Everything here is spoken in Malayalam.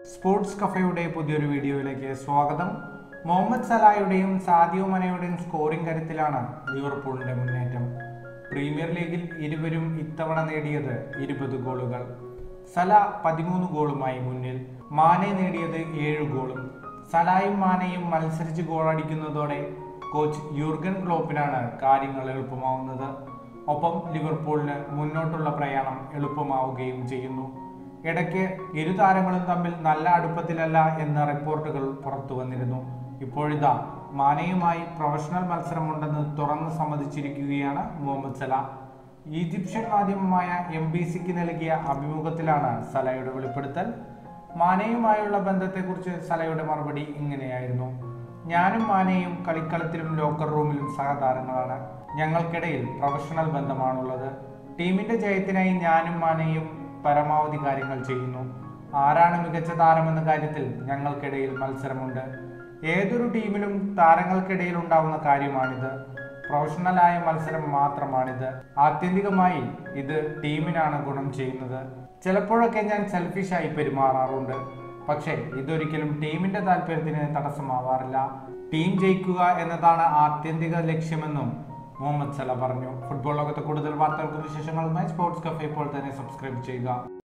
സ്പോർട്സ് കഫയുടെ പുതിയൊരു വീഡിയോയിലേക്ക് സ്വാഗതം മുഹമ്മദ് സലായുടെയും സാദിയോ മനയുടെയും സ്കോറിംഗ് കരുത്തിലാണ് ലിവർപൂളിന്റെ മുന്നേറ്റം പ്രീമിയർ ലീഗിൽ ഇരുവരും ഇത്തവണ നേടിയത് ഇരുപത് ഗോളുകൾ സല പതിമൂന്ന് ഗോളുമായി മുന്നിൽ മാനെ നേടിയത് ഏഴ് ഗോളും സലായും മാനയും മത്സരിച്ച് ഗോളടിക്കുന്നതോടെ കോച്ച് യൂർഗൻ ക്ലോപ്പിനാണ് കാര്യങ്ങൾ എളുപ്പമാവുന്നത് ഒപ്പം ലിവർപൂളിന് മുന്നോട്ടുള്ള പ്രയാണം എളുപ്പമാവുകയും ചെയ്യുന്നു ഇടയ്ക്ക് ഇരു താരങ്ങളും തമ്മിൽ നല്ല അടുപ്പത്തിലല്ല എന്ന റിപ്പോർട്ടുകൾ പുറത്തു വന്നിരുന്നു ഇപ്പോഴിതാ മാനയുമായി പ്രൊഫഷണൽ മത്സരമുണ്ടെന്ന് തുറന്ന് സമ്മതിച്ചിരിക്കുകയാണ് മുഹമ്മദ് സല ഈജിപ്ഷ്യൻ മാധ്യമമായ എം ബി സിക്ക് നൽകിയ അഭിമുഖത്തിലാണ് സലയുടെ വെളിപ്പെടുത്തൽ മാനയുമായുള്ള ബന്ധത്തെക്കുറിച്ച് സലയുടെ മറുപടി ഇങ്ങനെയായിരുന്നു ഞാനും മാനയും കളിക്കളത്തിലും ലോക്കർ റൂമിലും സഹതാരങ്ങളാണ് ഞങ്ങൾക്കിടയിൽ പ്രൊഫഷണൽ ബന്ധമാണുള്ളത് ടീമിന്റെ ജയത്തിനായി ഞാനും മാനയും പരമാവധി കാര്യങ്ങൾ ചെയ്യുന്നു ആരാണ് മികച്ച താരമെന്ന കാര്യത്തിൽ ഞങ്ങൾക്കിടയിൽ മത്സരമുണ്ട് ഏതൊരു ടീമിലും താരങ്ങൾക്കിടയിൽ ഉണ്ടാവുന്ന കാര്യമാണിത് പ്രൊഫഷണലായ മത്സരം മാത്രമാണിത് ആത്യന്തികമായി ഇത് ടീമിനാണ് ഗുണം ചെയ്യുന്നത് ചിലപ്പോഴൊക്കെ ഞാൻ സെൽഫിഷായി പെരുമാറാറുണ്ട് പക്ഷേ ഇതൊരിക്കലും ടീമിന്റെ താല്പര്യത്തിന് തടസ്സമാവാറില്ല ടീം ജയിക്കുക എന്നതാണ് ആത്യന്തിക ലക്ഷ്യമെന്നും മുഹമ്മദ് സല പറഞ്ഞു ഫുട്ബോൾ ലോകത്തെ കൂടുതൽ വാർത്തകൾക്കും വിശേഷങ്ങളുമായി സ്പോർട്സ് കഫേ ഇപ്പോൾ തന്നെ സബ്സ്ക്രൈബ് ചെയ്യുക